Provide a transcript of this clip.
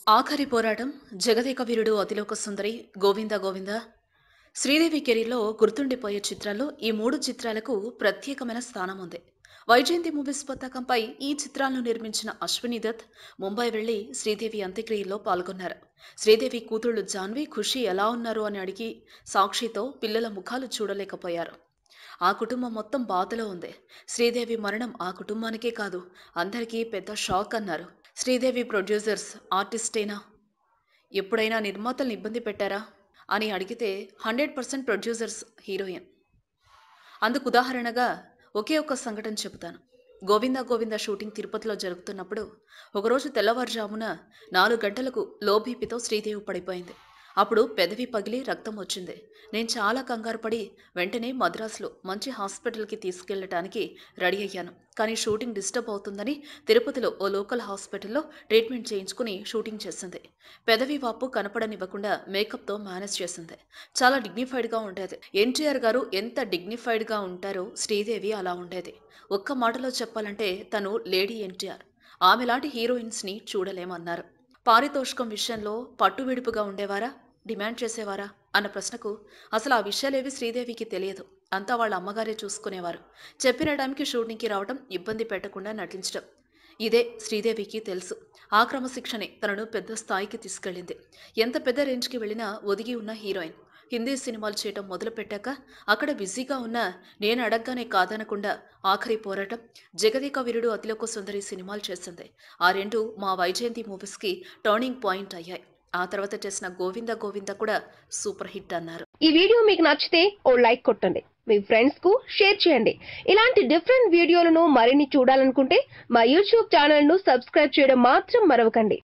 ఆఖరి పోరాటం జగదేక వీరుడు అతిలోక సుందరి గోవింద గోవింద శ్రీదేవి కెరీర్లో గుర్తుండిపోయే చిత్రాల్లో ఈ మూడు చిత్రాలకు ప్రత్యేకమైన స్థానం ఉంది వైజయంతి మూవీస్ పతాకంపై ఈ చిత్రాలను నిర్మించిన అశ్విని దత్ ముంబై వెళ్లి శ్రీదేవి అంత్యక్రియల్లో పాల్గొన్నారు శ్రీదేవి కూతుళ్లు జాన్వి ఖుషి ఎలా ఉన్నారు అని అడిగి సాక్షితో పిల్లల ముఖాలు చూడలేకపోయారు ఆ కుటుంబం మొత్తం బాధలో ఉంది శ్రీదేవి మరణం ఆ కుటుంబానికే కాదు అందరికీ పెద్ద షాక్ అన్నారు శ్రీదేవి ప్రొడ్యూసర్స్ ఆర్టిస్టేనా ఎప్పుడైనా నిర్మాతల్ని ఇబ్బంది పెట్టారా అని అడిగితే హండ్రెడ్ పర్సెంట్ ప్రొడ్యూసర్స్ హీరోయిన్ అందుకు ఉదాహరణగా ఒకే ఒక్క సంఘటన చెబుతాను గోవింద గోవింద షూటింగ్ తిరుపతిలో జరుగుతున్నప్పుడు ఒకరోజు తెల్లవారుజామున నాలుగు గంటలకు లో బీపీతో శ్రీదేవి పడిపోయింది అప్పుడు పెదవి పగిలి రక్తం వచ్చింది నేను చాలా కంగారు పడి వెంటనే మద్రాసులో మంచి హాస్పిటల్కి తీసుకెళ్ళటానికి రెడీ అయ్యాను కానీ షూటింగ్ డిస్టర్బ్ అవుతుందని తిరుపతిలో ఓ లోకల్ హాస్పిటల్లో ట్రీట్మెంట్ చేయించుకుని షూటింగ్ చేసింది పెదవి వాపు కనపడనివ్వకుండా మేకప్తో మేనేజ్ చేసింది చాలా డిగ్నిఫైడ్గా ఉండేది ఎన్టీఆర్ గారు ఎంత డిగ్నిఫైడ్గా ఉంటారో శ్రీదేవి అలా ఉండేది ఒక్క మాటలో చెప్పాలంటే తను లేడీ ఎన్టీఆర్ ఆమెలాంటి హీరోయిన్స్ని చూడలేమన్నారు పారితోషికం విషయంలో పట్టువిడుపుగా ఉండేవారా డిమాండ్ చేసేవారా అన్న ప్రశ్నకు అసలు ఆ విషయాలేవి శ్రీదేవికి తెలియదు అంతా వాళ్ళ అమ్మగారే చూసుకునేవారు చెప్పిన టైంకి షూటింగ్కి రావడం ఇబ్బంది పెట్టకుండా నటించడం ఇదే శ్రీదేవికి తెలుసు ఆ క్రమశిక్షణే తనను పెద్ద స్థాయికి తీసుకెళ్ళింది ఎంత పెద్ద రేంజ్కి వెళ్ళినా ఒదిగి ఉన్న హీరోయిన్ హిందీ సినిమాలు చేయటం మొదలుపెట్టాక అక్కడ బిజీగా ఉన్న నేను అడగగానే కాదనకుండా ఆఖరి పోరాటం జగదేక వీరుడు అతిలోక సుందరి సినిమాలు చేసింది ఆ రెండు మా వైజయంతి మూవీస్కి టర్నింగ్ పాయింట్ అయ్యాయి ఆ తర్వాత చేసిన గోవింద గోవింద కూడా సూపర్ హిట్ అన్నారు ఈ వీడియో మీకు నచ్చితే ఓ లైక్ కొట్టండి మీ ఫ్రెండ్స్ కు షేర్ చేయండి ఇలాంటి డిఫరెంట్ వీడియోలను మరిన్ని చూడాలనుకుంటే మా యూట్యూబ్ ఛానల్ ను సబ్స్క్రైబ్ చేయడం మాత్రం మరవకండి